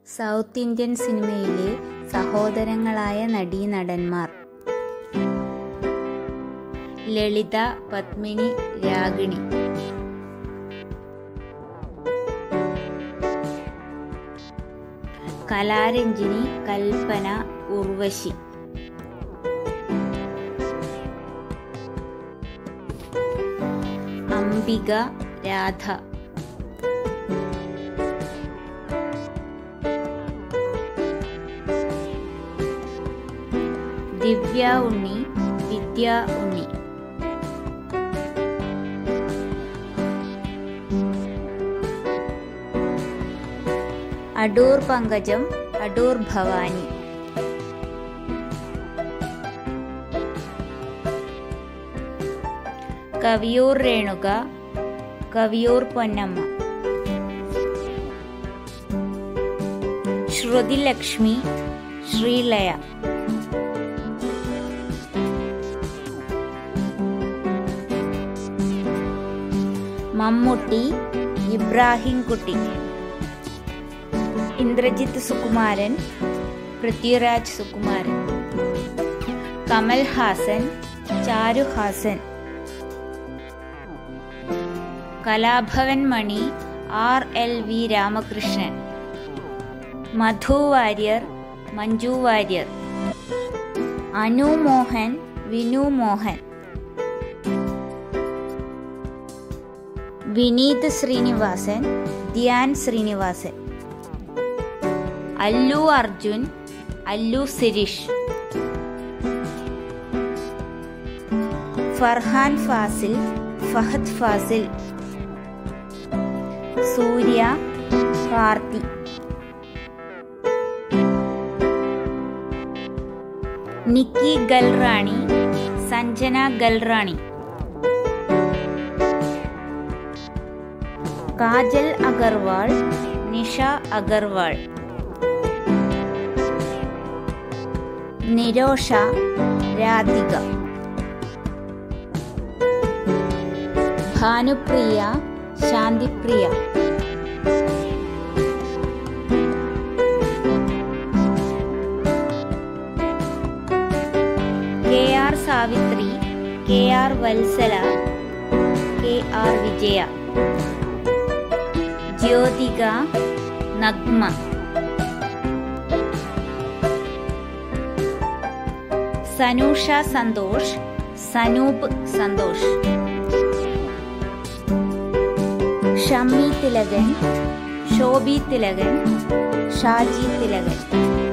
south Indian സിനിമയിലെ സഹോദരങ്ങളായ നടീനടന്മാർ ലളിത പത്മിനി രാഗിണി കലാരഞ്ജിനി കൽപ്പന ഉർവശി അംബിക രാധ ദിവ്യ ഉണ്ണി വിദ്യ ഉണ്ണി അടൂർ പങ്കജം Adoor Bhavani Kaviyoor Renuka Kaviyoor Ponnamma Sruthilakshmi Sreelaya Mammootty Ibrahim Kutty Indrajith Sukumaran Prithviraj Sukumaran Kamal Haasan Charu Haasan Kalabhavan Mani R L V Ramakrishnan Madhu Warrier Manju Warrier Anu Mohan Vinu Mohan Vineeth Sreenivasan Dhyan Sreenivasan Allu Arjun Allu Sirish Farhaan Faasil Fahadh Faasil Suriya Karthi Nikki Galrani Sanjana Galrani Kajal Aggarwal Nisha Aggarwal Nirosha Radhika Bhanupriya Shanthipriya K R Savithri K R Vatsala K R Vijaya Jyothika Nagma Sanusha Santhosh Sanoop Santhosh Shammi Thilakan Shobhi Thilakan Shaji Thilakan